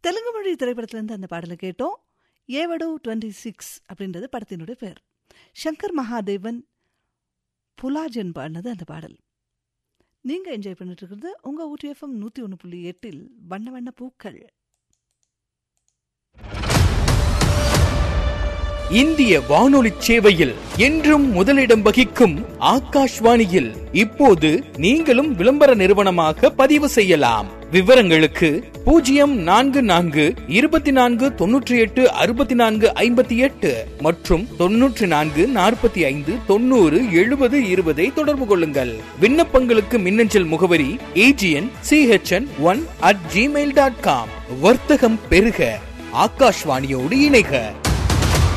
தெலுங்கு மொழி திரைப்படத்திலிருந்து அந்த பாடலை கேட்டோம் ஏவடு டுவெண்ட்டி சிக்ஸ் அப்படின்றது படத்தினுடைய பேர் சங்கர் மகாதேவன் புலாஜன் பாடினது அந்த பாடல் நீங்க என்ஜாய் பண்ணிட்டு இருக்கிறது உங்க ஊட்டி எஃப்எம் நூத்தி ஒன்று புள்ளி எட்டில் வண்ண வண்ண பூக்கள் இந்திய வானொலி சேவையில் என்றும் முதலிடம் வகிக்கும் ஆகாஷ்வாணியில் இப்போது நீங்களும் விளம்பர நிறுவனமாக பதிவு செய்யலாம் விவரங்களுக்கு பூஜ்ஜியம் நான்கு நான்கு இருபத்தி நான்கு தொன்னூற்றி எட்டு அறுபத்தி நான்கு ஐம்பத்தி எட்டு மற்றும் தொன்னூற்றி நான்கு நாற்பத்தி ஐந்து தொண்ணூறு எழுபது இருபதை தொடர்பு கொள்ளுங்கள் விண்ணப்பங்களுக்கு மின்னஞ்சல் முகவரி A G N C H N one at Gmail dot com வர்த்தகம் பெருக ஆகாஷ்வாணியோடு இணைக